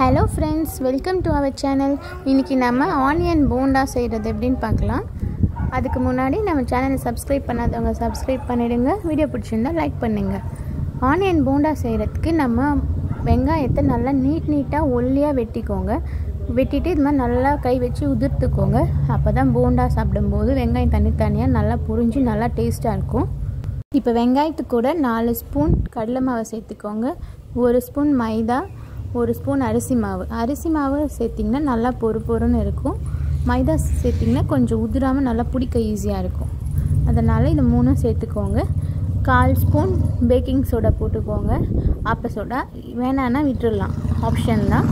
hello friends welcome to our channel இன்றைக்கி நம்ம onion bonda செய்கிறது எப்படின்னு பார்க்கலாம் அதுக்கு முன்னாடி நம்ம சேனலை சப்ஸ்கிரைப் பண்ணாதவங்க சப்ஸ்கிரைப் பண்ணிவிடுங்க வீடியோ பிடிச்சிருந்தா லைக் பண்ணுங்கள் ஆனியன் போண்டா செய்கிறதுக்கு நம்ம வெங்காயத்தை நல்லா நீட் நீட்டாக ஒல்லியாக வெட்டிக்கோங்க வெட்டிட்டு இது மாதிரி நல்லா கை வச்சு உதிர்த்துக்கோங்க அப்போ தான் போண்டா சாப்பிடும்போது வெங்காயம் தனித்தனியாக நல்லா புரிஞ்சு நல்லா டேஸ்ட்டாக இருக்கும் இப்போ வெங்காயத்துக்கு கூட நாலு ஸ்பூன் கடலை மாவை சேர்த்துக்கோங்க ஒரு ஸ்பூன் மைதா ஒரு ஸ்பூன் அரிசி மாவு அரிசி மாவு சேர்த்திங்கன்னா நல்லா பொறு பொறுன்னு இருக்கும் மைதா சேர்த்திங்கன்னா கொஞ்சம் உதிராமல் நல்லா பிடிக்க ஈஸியாக இருக்கும் அதனால் இது மூணும் சேர்த்துக்கோங்க கால் ஸ்பூன் பேக்கிங் சோடா போட்டுக்கோங்க ஆப்ப சோடா வேணான்னா விட்டுடலாம் ஆப்ஷன் தான்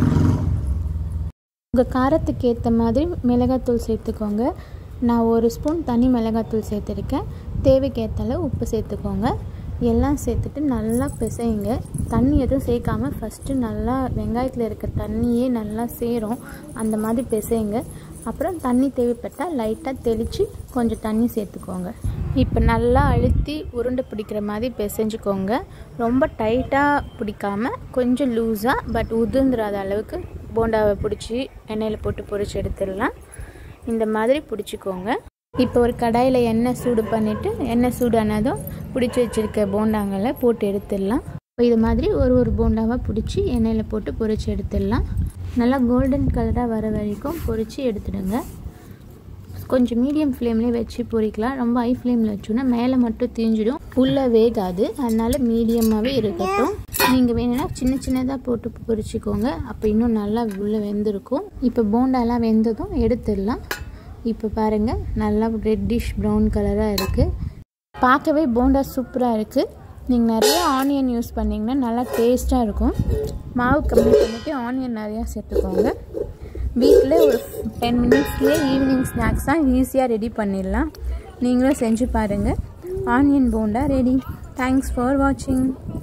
உங்கள் காரத்துக்கு ஏற்ற மாதிரி மிளகாத்தூள் சேர்த்துக்கோங்க நான் ஒரு ஸ்பூன் தனி மிளகாத்தூள் சேர்த்துருக்கேன் தேவைக்கேற்ற அளவு உப்பு சேர்த்துக்கோங்க எல்லாம் சேர்த்துட்டு நல்லா பிசையுங்க தண்ணி எதுவும் சேர்க்காம ஃபஸ்ட்டு நல்லா வெங்காயத்தில் இருக்க தண்ணியே நல்லா சேரும் அந்த மாதிரி பிசையுங்க அப்புறம் தண்ணி தேவைப்பட்டால் லைட்டாக தெளித்து கொஞ்சம் தண்ணி சேர்த்துக்கோங்க இப்போ நல்லா அழுத்தி உருண்டை பிடிக்கிற மாதிரி பிசைஞ்சுக்கோங்க ரொம்ப டைட்டாக பிடிக்காம கொஞ்சம் லூஸாக பட் உதிர்ந்துடாத அளவுக்கு போண்டாவை பிடிச்சி எண்ணெயில் போட்டு பொரிச்சு எடுத்துடலாம் இந்த மாதிரி பிடிச்சிக்கோங்க இப்போ ஒரு கடாயில் எண்ணெய் சூடு பண்ணிவிட்டு எண்ணெய் சூடானதும் பிடிச்சி வச்சுருக்க போண்டாங்களை போட்டு எடுத்துடலாம் இப்போ இது மாதிரி ஒரு ஒரு போண்டாவாக பிடிச்சி எண்ணெயில் போட்டு பொரிச்சு எடுத்துடலாம் நல்லா கோல்டன் கலராக வர வரைக்கும் பொரித்து எடுத்துடுங்க கொஞ்சம் மீடியம் ஃப்ளேம்லேயே வச்சு பொரிக்கலாம் ரொம்ப ஹை ஃப்ளேமில் வச்சோன்னா மேலே மட்டும் தீஞ்சிடும் உள்ளே வேகாது அதனால் மீடியமாகவே இருக்கட்டும் நீங்கள் வேணும்னா சின்ன சின்னதாக போட்டு பொரிச்சிக்கோங்க அப்போ இன்னும் நல்லா உள்ளே வெந்திருக்கும் இப்போ போண்டாலாம் வெந்ததும் எடுத்துடலாம் இப்போ பாருங்கள் நல்லா ரெட்டிஷ் ப்ரௌன் கலராக இருக்குது பார்க்கவே போண்டா சூப்பராக இருக்குது நீங்கள் நிறைய ஆனியன் யூஸ் பண்ணிங்கன்னா நல்லா டேஸ்ட்டாக இருக்கும் மாவு கம்மி பண்ணிவிட்டு ஆனியன் நிறையா சேர்த்துக்கோங்க வீட்டில் ஒரு டென் மினிட்ஸ்லேயே ஈவினிங் ஸ்நாக்ஸாக ஈஸியாக ரெடி பண்ணிடலாம் நீங்களும் செஞ்சு பாருங்கள் onion bonda ready thanks for வாட்சிங்